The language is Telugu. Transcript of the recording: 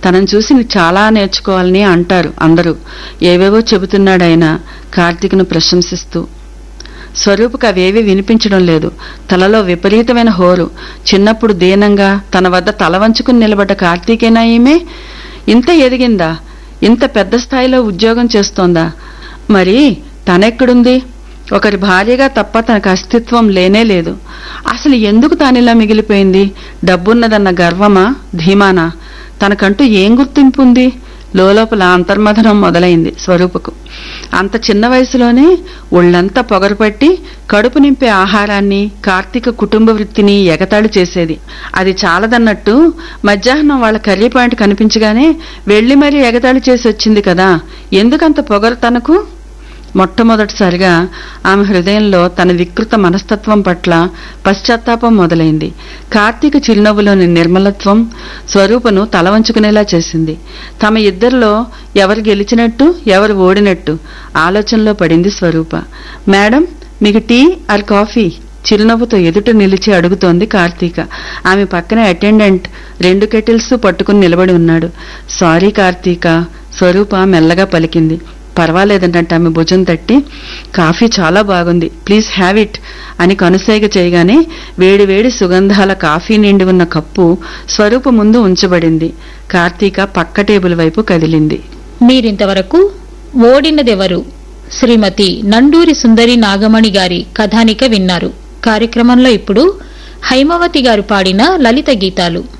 తనను చూసి "నీకు చాలా నేర్చుకోవాలని అంటారు అందరూ ఏవేవో చెబుతున్నాడు ఆయన కార్తీక్ను ప్రశంసిస్తూ స్వరూపుకు అవేవీ వినిపించడం లేదు తలలో విపరీతమైన హోరు చిన్నప్పుడు దీనంగా తన వద్ద తల వంచుకుని నిలబడ్డ కార్తీకేనా ఈమె ఇంత ఎదిగిందా ఇంత పెద్ద స్థాయిలో ఉద్యోగం చేస్తోందా మరి తనెక్కడుంది ఒకరి భార్యగా తప్ప తనకు అస్తిత్వం లేనే లేదు అసలు ఎందుకు తానిలా మిగిలిపోయింది డబ్బున్నదన్న గర్వమా ధీమానా తనకంటూ ఏం గుర్తింపు ఉంది లోపల అంతర్మథనం మొదలైంది స్వరూపకు అంత చిన్న వయసులోనే ఒళ్ళంతా పొగరుపట్టి కడుపు నింపే ఆహారాన్ని కార్తీక కుటుంబ వృత్తిని ఎగతాళి చేసేది అది చాలదన్నట్టు మధ్యాహ్నం వాళ్ళ కర్రీ పాయింట్ కనిపించగానే వెళ్లి మరీ ఎగతాళి చేసి వచ్చింది కదా ఎందుకంత పొగరు తనకు మొట్టమొదటిసారిగా ఆమె హృదయంలో తన వికృత మనస్తత్వం పట్ల పశ్చాత్తాపం మొదలైంది కార్తీక చిరునవ్వులోని నిర్మలత్వం స్వరూపను తల వంచుకునేలా చేసింది తమ ఇద్దరిలో ఎవరు గెలిచినట్టు ఎవరు ఓడినట్టు ఆలోచనలో పడింది స్వరూప మేడం మీకు టీ ఆర్ కాఫీ చిరునవ్వుతో ఎదుట నిలిచి అడుగుతోంది కార్తీక ఆమె పక్కనే అటెండెంట్ రెండు కెటిల్స్ పట్టుకుని నిలబడి ఉన్నాడు సారీ కార్తీక స్వరూప మెల్లగా పలికింది పర్వాలేదంటే ఆమె భుజం తట్టి కాఫీ చాలా బాగుంది ప్లీజ్ హ్యావ్ ఇట్ అని కనుసైగ చేయగానే వేడి వేడి సుగంధాల కాఫీ నిండి ఉన్న కప్పు స్వరూప ముందు ఉంచబడింది కార్తీక పక్క టేబుల్ వైపు కదిలింది మీరింతవరకు ఓడినదెవరు శ్రీమతి నండూరి సుందరి నాగమణి గారి కథానిక విన్నారు కార్యక్రమంలో ఇప్పుడు హైమవతి గారు పాడిన లలిత గీతాలు